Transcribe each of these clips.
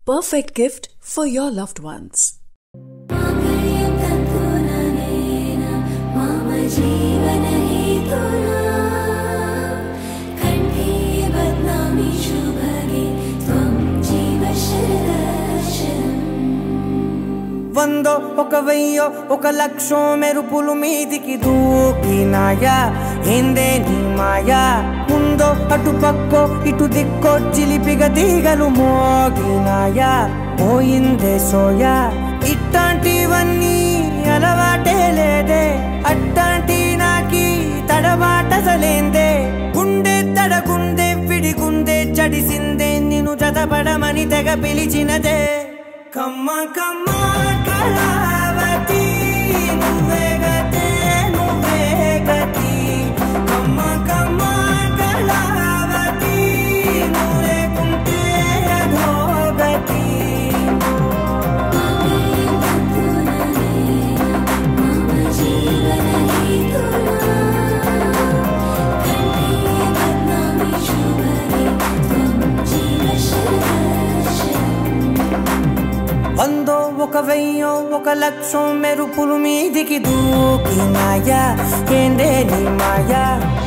perfect gift for your loved ones. मम जीवनहेतुना कण्ठे बध्नामि शुभगे त्वं जीव शरदर्शनम् వందో ఒక వెయ్యో ఒక లక్షో మెరుపులు మీదికి దూకినాయా ఏందే నీ మాయా ముందో అటు పక్కో ఇటు దిక్కో చిలిపిగ తీగలు మోగినాయా పోయిందే సోయా ఇట్లాంటివన్నీ అలవాటే లేదే అట్టాంటి నాకి తడబాటసలేందే గుండె తడగుందే విడిగుందే చడిసిందే నిన్ను చదపడమని తెగ పిలిచినదే కమ్మ కమ్మ కళావతి నువ్వే గతే నువ్వే గతి కమ్మ కమ్మ కళావతి నువ్వు లేకుంటే అధోగతి मम जीवनहेतुना कण्ठे बध्नामि शुभगे त्वं जीव शरदर्शनम् వందో ఒక వెయ్యో ఒక లక్షం మెరుపులు మీదికి దూకినాయా ఏందే నీ మాయా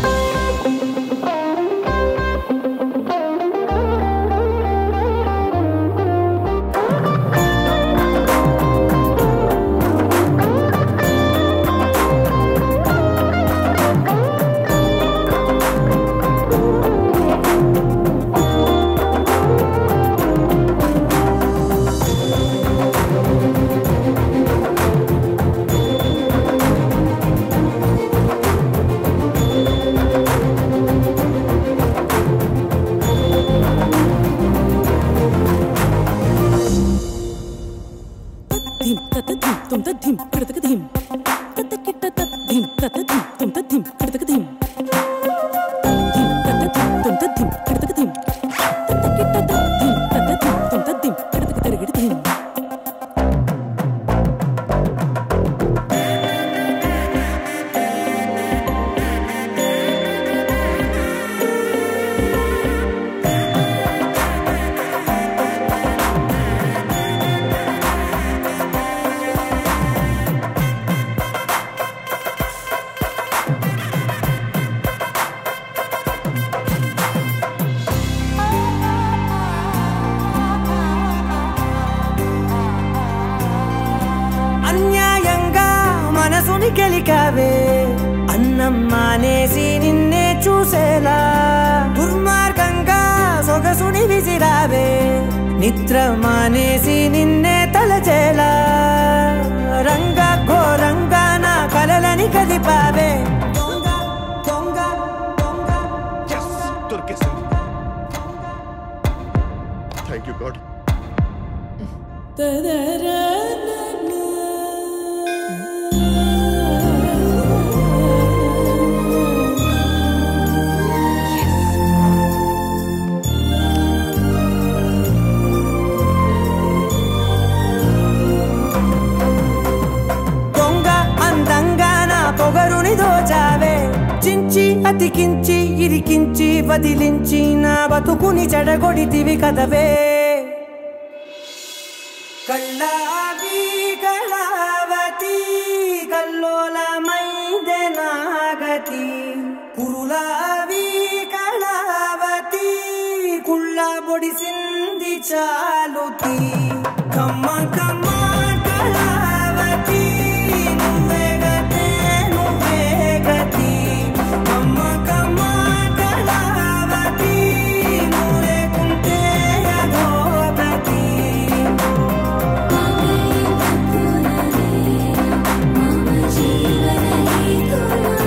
ధిం తత ధిం తుం త ధిం కడతక ధిం తత కిట్ట తత ధిం తత ధిం తుం త ధిం కడతక ధిం ధిం తత ధిం తుం త ధిం కడతక ధిం తత కిట్ట తత ధిం తత ధిం తుం త ధిం కడతక తరగిడ ధిం అన్యాయంగా మనసుని గెలికావే అన్నం మానేసి నిన్నే చూసేలా దుర్మార్గంగా సొగసుని విసిరావే నిద్ర మానేసి నిన్నే తలచేలా రంగ ఘోరంగా నా కలలని కదిపావే దొంగ దొంగ దొంగ దొరికేసింది థ్యాంక్ యూ గాడ్ దొంగ అందంగా నా పొగరుని దోచావే చించి అతికించి ఇరికించి వదిలించి నా బతుకుని చెడగొడితివి కదవే కళ్ళావి కళావతి కల్లోలమైందే నాగతి కురులావి కళావతి కుళ్ళ బొడిసింది చాలుతి కమ్మ కమ్మ కళావతి నువ్వే గతే నువ్వే గతి కమ్మ కమ్మ కళావతి నువ్వు లేకుంటే అధోగతి मम जीवनहेतुना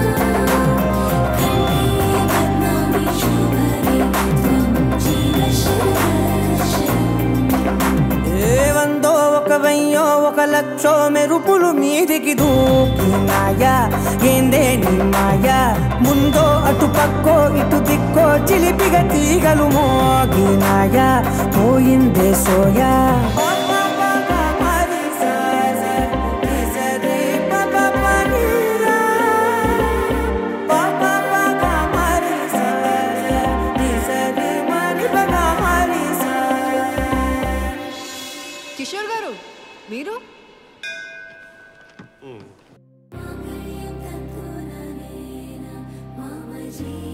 कण्ठे बध्नामि शुभगे त्वं जीव शरदर्शनम् ఏ వందో ఒక వెయ్యో ఒక లక్షో మెరుపులు మీదికి దూకినాయా ఏందే నీ మాయా ముందో అటు పక్కో ఇటు దిక్కో చిలిపిగ తీగలు మోగినాయా పోయిందే సోయా కిషోర్ గారు మీరు మాంగళ్యం తంతుననేన మమ జీవనే